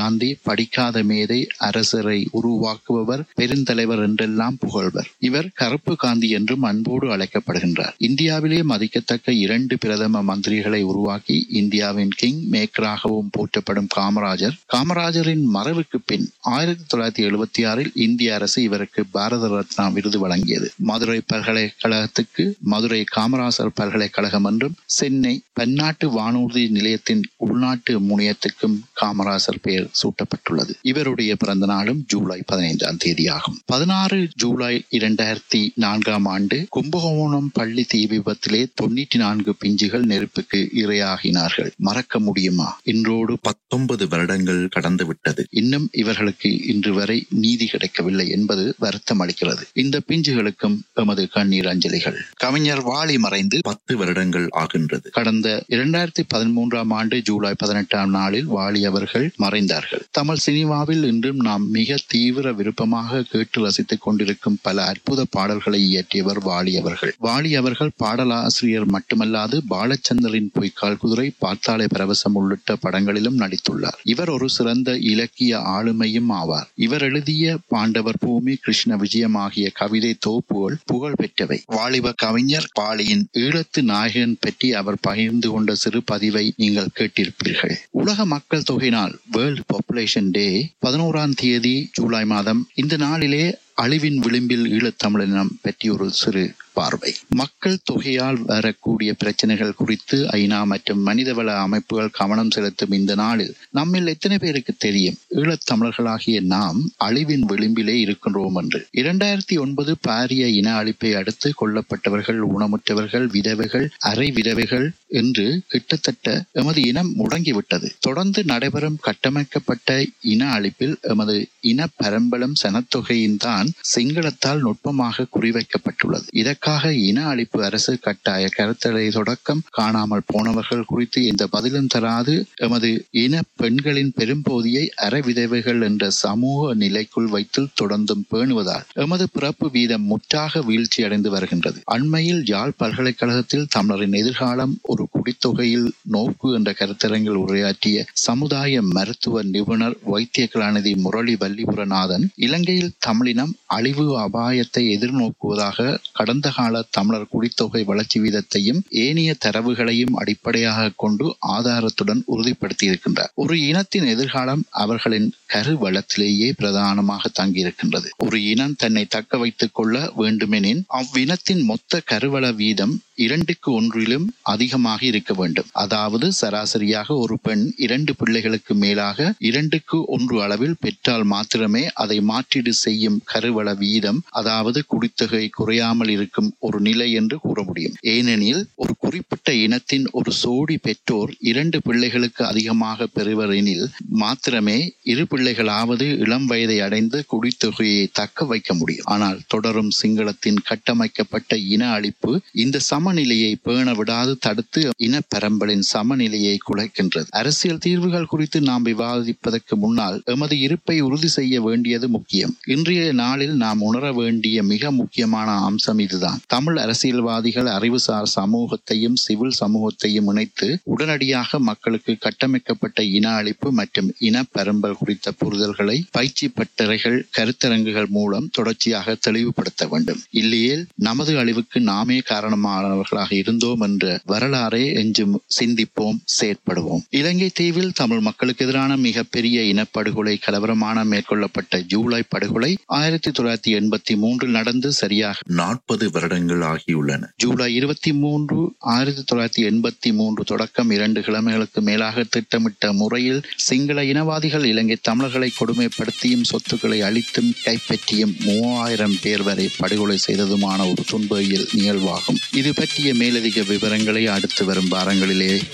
காந்தி படிக்காத மேதை அரசரை உருவாக்குபவர் பெருந்தலைவர் என்றெல்லாம் புகழ்வர் இவர் கருப்பு காந்தி என்றும் அன்போடு அழைக்கப்படுகின்றார் இந்தியாவிலே மதிக்கத்தக்க இரண்டு பிரதம மந்திரிகளை உருவாக்கி இந்தியாவின் கிங் மேக்கராகவும் போற்றப்படும் காமராஜர் காமராஜரின் மறைவுக்கு பின் ஆயிரத்தி தொள்ளாயிரத்தி எழுபத்தி ஆறில் இந்திய அரசு இவருக்கு பாரத ரத்னா விருது வழங்கியது மதுரை பல்கலைக்கழகத்துக்கு மதுரை காமராசர் பல்கலைக்கழகம் என்றும் சென்னை பன்னாட்டு வானூர்தி நிலையத்தின் உள்நாட்டு முனையத்துக்கும் காமராசர் பெயர் சூட்டப்பட்டுள்ளது இவருடைய பிறந்த நாளும் ஜூலை பதினைந்தாம் தேதி ஆகும் பதினாறு ஜூலை இரண்டாயிரத்தி நான்காம் ஆண்டு கும்பகோணம் பள்ளி தீ விபத்திலே தொண்ணூற்றி நான்கு பிஞ்சுகள் நெருப்புக்கு இரையாகினார்கள் மறக்க முடியுமா இன்றோடு பத்தொன்பது வருடங்கள் கடந்து விட்டது இன்னும் இவர்களுக்கு இன்று வரை நீதி கிடைக்கவில்லை என்பது வருத்தம் அளிக்கிறது இந்த பிஞ்சுகளுக்கும் எமது கண்ணீர் அஞ்சலிகள் கவிஞர் வாலி மறைந்து பத்து வருடங்கள் ஆகின்றது கடந்த இரண்டாயிரத்தி பதிமூன்றாம் ஆண்டு ஜூலை பதினெட்டாம் நாளில் வாலி அவர்கள் மறைந்தார்கள் தமிழ் சினிமாவில் இன்றும் நாம் மிக தீவிர விருப்பமாக கேட்டு ரசித்துக் கொண்டிருக்கும் பல அற்புத பாடல்களை இயற்றியவர் வாலி அவர்கள் வாலி அவர்கள் பாடலாசிரியர் மட்டுமல்லாது பாலச்சந்தரின் பொய்க்கால் குதிரை பார்த்தாலே பரவசம் உள்ளிட்ட படங்களிலும் நடித்துள்ளார் இவர் ஒரு சிறந்த இலக்கிய ஆளுமையும் ஆவார் இவர் எழுதிய பாண்டவர் பூமி கிருஷ்ண விஜயம் ஆகிய கவிதை தொகுப்புகள் புகழ் பெற்றவை வாலிப கவிஞர் பாலியின் ஈழத்து நாயகன் பற்றி அவர் பகிர்ந்து கொண்ட சிறு பதிவை நீங்கள் கேட்டிருப்பீர்கள் உலக மக்கள் தொகையினால் வேர்ல்ட் பாப்புலேஷன் டே பதினோராம் தேதி ஜூலை மாதம் இந்த நாளிலே அழிவின் விளிம்பில் ஈழத்தமிழினம் பற்றி ஒரு சிறு பார்வை மக்கள் தொகையால் வரக்கூடிய பிரச்சனைகள் குறித்து ஐநா மற்றும் மனிதவள அமைப்புகள் கவனம் செலுத்தும் இந்த நாளில் நம்மில் எத்தனை பேருக்கு தெரியும் ஈழத்தமிழர்களாகிய நாம் அழிவின் விளிம்பிலே இருக்கின்றோம் என்று இரண்டாயிரத்தி ஒன்பது பாரிய இன அழிப்பை அடுத்து கொல்லப்பட்டவர்கள் ஊனமுற்றவர்கள் விதவைகள் அரை விதவைகள் என்று கிட்டத்தட்ட எமது இனம் முடங்கிவிட்டது தொடர்ந்து நடைபெறும் கட்டமைக்கப்பட்ட இன அழிப்பில் எமது இன பரம்பலம் சனத்தொகையின் தான் சிங்களத்தால் நுட்பமாக குறிவைக்கப்பட்டுள்ளது இதற்காக இன அழிப்பு அரசு கட்டாய கருத்தடை தொடக்கம் காணாமல் போனவர்கள் குறித்து எந்த பதிலும் தராது எமது இன பெண்களின் பெரும்போதியை அறவிதவைகள் என்ற சமூக நிலைக்குள் வைத்து தொடர்ந்தும் பேணுவதால் எமது பிறப்பு வீதம் முற்றாக வீழ்ச்சி அடைந்து வருகின்றது அண்மையில் யாழ் பல்கலைக்கழகத்தில் தமிழரின் எதிர்காலம் ஒரு குடித்தொகையில் நோக்கு என்ற கருத்தரங்கில் உரையாற்றிய சமுதாய மருத்துவ நிபுணர் வைத்திய கலாநிதி முரளி வல்லிபுரநாதன் இலங்கையில் தமிழினம் அழிவு அபாயத்தை எதிர்நோக்குவதாக கடந்த கால தமிழர் குடித்தொகை வளர்ச்சி வீதத்தையும் ஏனைய தரவுகளையும் அடிப்படையாக கொண்டு ஆதாரத்துடன் உறுதிப்படுத்தியிருக்கின்றார் ஒரு இனத்தின் எதிர்காலம் அவர்களின் கரு வளத்திலேயே பிரதானமாக தங்கியிருக்கின்றது ஒரு இனம் தன்னை தக்க வைத்துக் கொள்ள வேண்டுமெனின் அவ்வினத்தின் மொத்த கருவள வீதம் இரண்டுக்கு ஒன்றிலும் அதிகமாக இருக்க வேண்டும் அதாவது சராசரியாக ஒரு பெண் இரண்டு பிள்ளைகளுக்கு மேலாக இரண்டுக்கு ஒன்று அளவில் பெற்றால் மாத்திரமே அதை மாற்றீடு செய்யும் கருவள வீதம் அதாவது குடித்தொகை குறையாமல் இருக்கும் ஒரு நிலை என்று கூற முடியும் ஏனெனில் ஒரு குறிப்பிட்ட இனத்தின் ஒரு சோடி பெற்றோர் இரண்டு பிள்ளைகளுக்கு அதிகமாக பெறுவர் எனில் மாத்திரமே இரு பிள்ளைகளாவது இளம் வயதை அடைந்து குடித்தொகையை தக்க வைக்க முடியும் ஆனால் தொடரும் சிங்களத்தின் கட்டமைக்கப்பட்ட இன அழிப்பு இந்த சமநிலையை பேண விடாது தடுத்து இன பரம்பலின் சமநிலையை குலைக்கின்றது அரசியல் தீர்வுகள் குறித்து நாம் விவாதிப்பதற்கு முன்னால் எமது இருப்பை உறுதி செய்ய வேண்டியது முக்கியம் இன்றைய நாளில் நாம் உணர வேண்டிய மிக முக்கியமான அம்சம் இதுதான் தமிழ் அரசியல்வாதிகள் அறிவுசார் சமூகத்தையும் சிவில் சமூகத்தையும் இணைத்து உடனடியாக மக்களுக்கு கட்டமைக்கப்பட்ட இன அழிப்பு மற்றும் இன பரம்பல் குறித்த புரிதல்களை பயிற்சி பட்டறைகள் கருத்தரங்குகள் மூலம் தொடர்ச்சியாக தெளிவுபடுத்த வேண்டும் இல்லையேல் நமது அழிவுக்கு நாமே காரணமானவர்களாக இருந்தோம் என்ற வரலாறை எஞ்சும் சிந்திப்போம் செயற்படுவோம் இலங்கை தீவில் தமிழ் மக்களுக்கு எதிரான மிகப்பெரிய இனப்படுகொலை கலவரமான மேற்கொள்ளப்பட்ட ஜூலை படுகொலை ஆயிரத்தி தொள்ளாயிரத்தி எண்பத்தி மூன்றில் நடந்து சரியாக நாற்பது வருடங்கள் ஆகியுள்ளன ஜூலை இருபத்தி மூன்று ஆயிரத்தி தொள்ளாயிரத்தி எண்பத்தி மூன்று தொடக்கம் இரண்டு கிழமைகளுக்கு மேலாக திட்டமிட்ட முறையில் சிங்கள இனவாதிகள் இலங்கை தமிழர்களை கொடுமைப்படுத்தியும் சொத்துக்களை அழித்தும் கைப்பற்றியும் மூவாயிரம் பேர் வரை படுகொலை செய்ததுமான ஒரு துன்பவியல் நிகழ்வாகும் இது பற்றிய மேலதிக விவரங்களை அடுத்து வரும் வாரங்களிலே